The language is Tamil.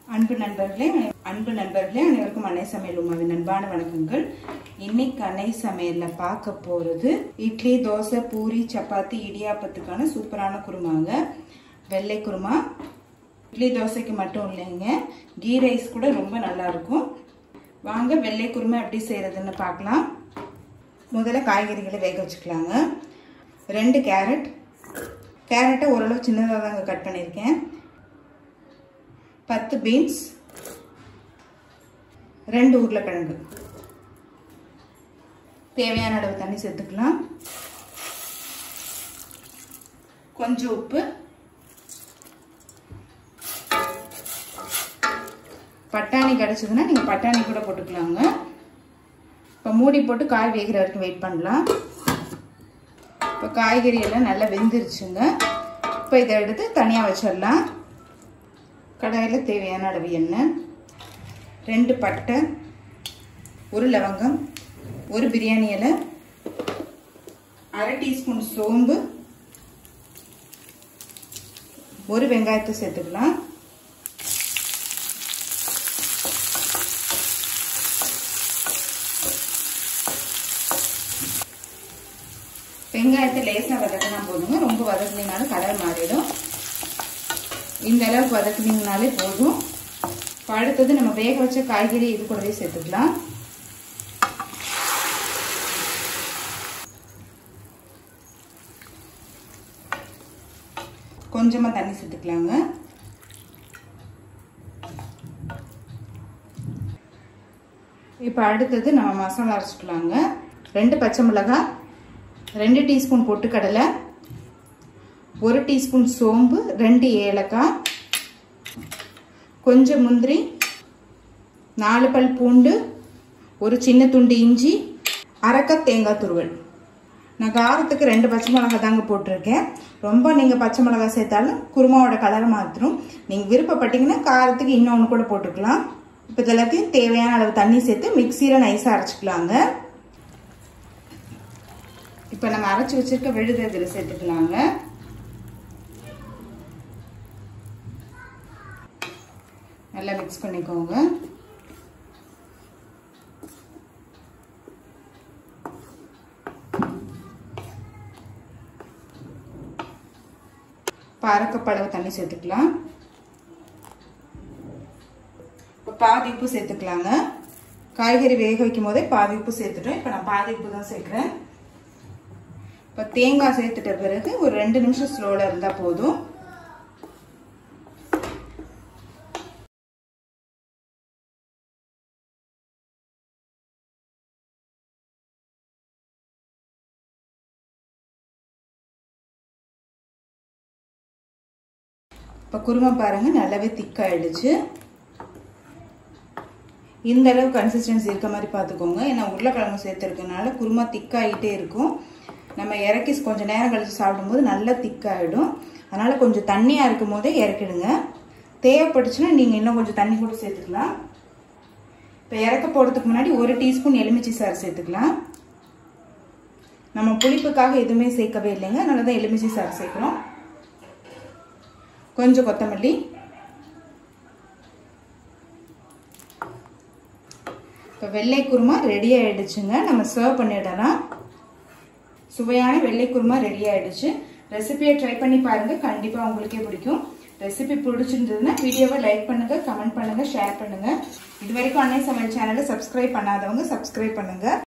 அன்பு நண்பர்களே அன்பு நண்பர்களே அனைவருக்கும் அன்னை சமையல் உமாவின் அன்பான வணக்கங்கள் இன்னைக்கு அன்னை சமையல்ல பார்க்க போறது இட்லி தோசை பூரி சப்பாத்தி இடியாப்பத்துக்கான சூப்பரான குருமாங்க வெள்ளை குருமா இட்லி தோசைக்கு மட்டும் இல்லைங்க கீ ரைஸ் கூட ரொம்ப நல்லா இருக்கும் வாங்க வெள்ளை குருமா எப்படி செய்யறதுன்னு பார்க்கலாம் முதல்ல காய்கறிகளை வேக வச்சுக்கலாங்க ரெண்டு கேரட் கேரட்டை ஓரளவு சின்னதாக தாங்க கட் பண்ணியிருக்கேன் பத்து பீன்ஸ் ரெண்டு உருளைக்கிழங்கு தேவையான அளவு தண்ணி சேர்த்துக்கலாம் கொஞ்சம் உப்பு பட்டாணி கிடச்சதுன்னா நீங்கள் பட்டாணி கூட போட்டுக்கலாங்க இப்போ மூடி போட்டு காய் வேகிற வரைக்கும் வெயிட் பண்ணலாம் இப்போ காய்கறி எல்லாம் நல்லா வெந்துருச்சுங்க இப்போ இதை எடுத்து தனியாக வச்சிடலாம் கடாயில் தேவையான அளவு எண்ணெய் ரெண்டு பட்டை ஒரு லவங்கம் ஒரு பிரியாணி இலை அரை டீஸ்பூன் சோம்பு ஒரு வெங்காயத்தை சேர்த்துக்கலாம் வெங்காயத்தை லேசாக வதக்கினா போதுங்க ரொம்ப வதக்குனீங்கனாலும் கலர் மாறிடும் இந்த அளவுக்கு வதக்குனீங்கனாலே போதும் இப்போ அடுத்தது நம்ம வேக வச்ச காய்கறி இது கூடவே சேர்த்துக்கலாம் கொஞ்சமாக தண்ணி சேர்த்துக்கலாங்க இப்போ அடுத்தது நம்ம மசாலா அரைச்சிக்கலாங்க ரெண்டு பச்சை மிளகாய் ரெண்டு டீஸ்பூன் பொட்டுக்கடலை ஒரு டீஸ்பூன் சோம்பு ரெண்டு ஏலக்காய் கொஞ்சம் முந்திரி நாலு பல் பூண்டு ஒரு சின்ன துண்டு இஞ்சி அரைக்க தேங்காய் துருவல் நான் காரத்துக்கு ரெண்டு பச்சை மிளகாய் தாங்க போட்டிருக்கேன் ரொம்ப நீங்கள் பச்சை மிளகாய் சேர்த்தாலும் குருமாவோட கலரை மாற்றும் நீங்கள் விருப்பப்பட்டீங்கன்னா காரத்துக்கு இன்னொன்று கூட போட்டுக்கலாம் இப்போ இதெல்லாத்தையும் தேவையான அளவு தண்ணி சேர்த்து மிக்சியில் நைஸாக அரைச்சிக்கலாங்க இப்போ நம்ம அரைச்சி வச்சிருக்க விழுது இதில் சேர்த்துக்கலாங்க நல்லா மிக்ஸ் பண்ணிக்கோங்க பறக்கப்பளவு தண்ணி சேர்த்துக்கலாம் இப்போ பாதி உப்பு சேர்த்துக்கலாங்க காய்கறி வேக வைக்கும் போதே பாதி உப்பு சேர்த்துட்டோம் இப்போ நான் பாதி உப்பு தான் சேர்க்குறேன் இப்போ தேங்காய் சேர்த்துட்ட பிறகு ஒரு ரெண்டு நிமிஷம் ஸ்லோவில் இருந்தால் போதும் இப்போ குருமா பாருங்கள் நல்லாவே திக்காயிடுச்சு இந்த அளவு கன்சிஸ்டன்சி இருக்க மாதிரி பார்த்துக்கோங்க ஏன்னா உருளைக்கிழங்கு சேர்த்துருக்கனால குருமா திக்காகிட்டே இருக்கும் நம்ம இறக்கி கொஞ்சம் நேரம் கழித்து சாப்பிடும்போது நல்லா திக்காயிடும் அதனால் கொஞ்சம் தண்ணியாக இருக்கும் போதே இறக்கிடுங்க தேவைப்பட்டுச்சுன்னா நீங்கள் இன்னும் கொஞ்சம் தண்ணி கூட சேர்த்துக்கலாம் இப்போ இறக்க போடுறதுக்கு முன்னாடி ஒரு டீஸ்பூன் எலுமிச்சி சாறு சேர்த்துக்கலாம் நம்ம புளிப்புக்காக எதுவுமே சேர்க்கவே இல்லைங்க அதனால தான் எலுமிச்சி சாறு சேர்க்குறோம் கொஞ்சம் கொத்தமல்லி இப்போ வெள்ளை குருமா ரெடி ஆயிடுச்சுங்க நம்ம சர்வ் பண்ணிடலாம் சுவையான வெள்ளை குருமா ரெடி ஆயிடுச்சு ரெசிபியை ட்ரை பண்ணி பாருங்க கண்டிப்பாக உங்களுக்கே பிடிக்கும் ரெசிபி பிடிச்சிருந்ததுன்னா வீடியோவை லைக் பண்ணுங்க கமெண்ட் பண்ணுங்க ஷேர் பண்ணுங்க இது வரைக்கும் அன்னை சமையல் சேனலை சப்ஸ்கிரைப் பண்ணாதவங்க சப்ஸ்கிரைப் பண்ணுங்க